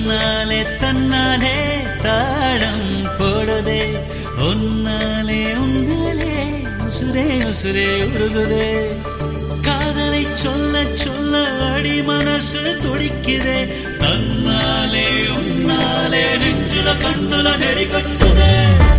தன்னாலே தன்னாலே தாளம் போடுதே உன்னாலே உன்னாலே உசுரே உசுரே உருகுதே காதலை சொல்ல சொல்ல அடி மனசு துடிக்குதே தன்னாலே உன்னாலே நெஞ்சுல கண்ணுல நெறி கட்டுதே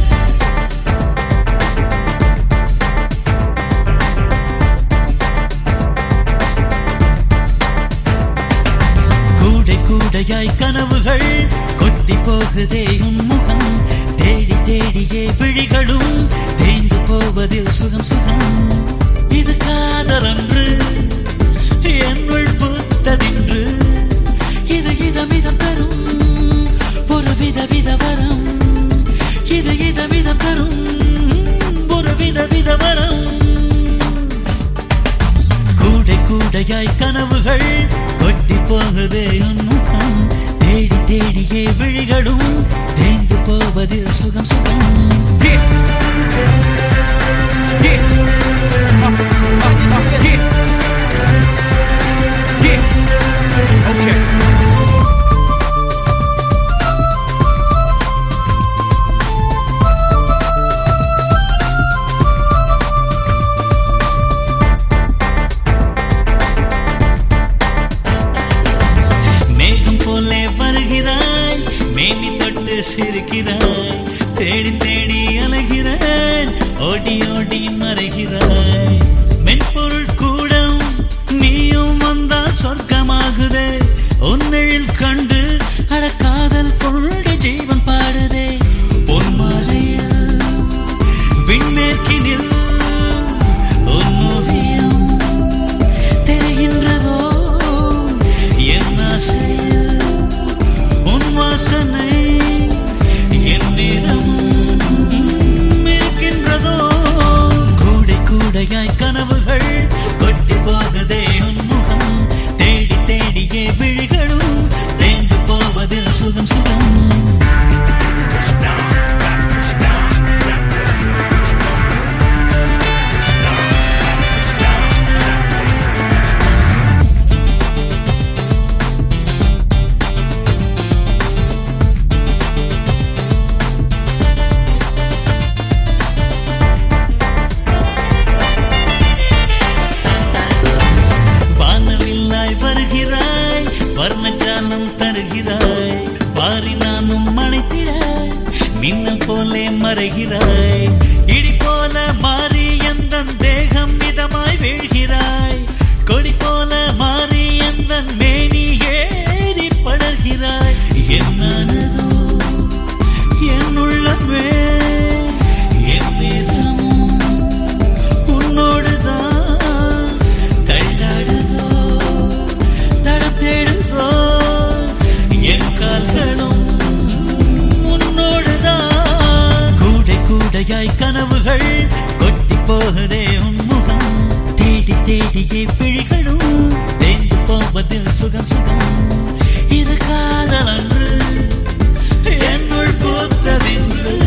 கூடை கூடையாய் கனவுகள் கொட்டி போகுதே உன் முகம் தேடி தேடியே விழிகளும் தேய்ந்து போவதில் சுகம் சுகம் இது காதலன்று என்னுள் பூத்ததின்று இது இதமிதம் தரும் ஒரு வித வித வரம் இது இதமிதம் தரும் ஒரு வித வித வரம் கூடை கூடையாய் கனவுகள் கொட்டி போகுதே உன் முகம் தேடி தேடியே விழிகளும் தேய்ந்து போவதில் சுகம் சுகம் Yeah. Yeah. Uh, uh, yeah. Yeah. Okay. மேகம் போலே வருகிறாய் மேனி தொட்டு சிரிக்கிறாய் தேடி தேடி அலைகிறாய் ஓடி ஓடி மறைகிறாய் மென்பொருள் கூடம் நீயும் வந்தால் சொர்க்கமாகுதே உன்னில் கண்டு அட காதல் கொண்டு ஜீவன் பாடுதே பொன்மாலையில் விண்மேற்கினில் உன் ஓவியம் தெரிகின்றதோ என் ஆசையில் உன் வாசனை என் நிறம் இருக்கின்றதோ கூடை கூடையாய் கனவுகள் கொட்டி போகுதே உன் முகம் தேடி தேடியே விழிகளும் தேய்ந்து போவதில் சுகம் சுகம் வானவில்லாய் வருகிறாய் வர்ணஜாலம் தருகிறாய் வாரி நானும் மனைத்திட மின்னல் போலே மறைகிறாய் இடி போல மாறி எந்த தேகம் மிதமாய் வீழ்கிறாய் கொடி போல மாறி எந்த மேனி ஏறி படர்கிறாய் என்னானதோ என் உள்ளமே என் நிறம் உன்னோடுதான் தள்ளாடுதோ தடம் தேடுதோ என் கால்களும் உன்னோடுதான் கூடை கூடையாய் கனவுகள் கொட்டி போகுதே உன் முகம் தேடி தேடியே விழிகளும் தேய்ந்து போவதில் சுகம் சுகம் இது காதல் அன்று என்னுள் பூத்ததென்று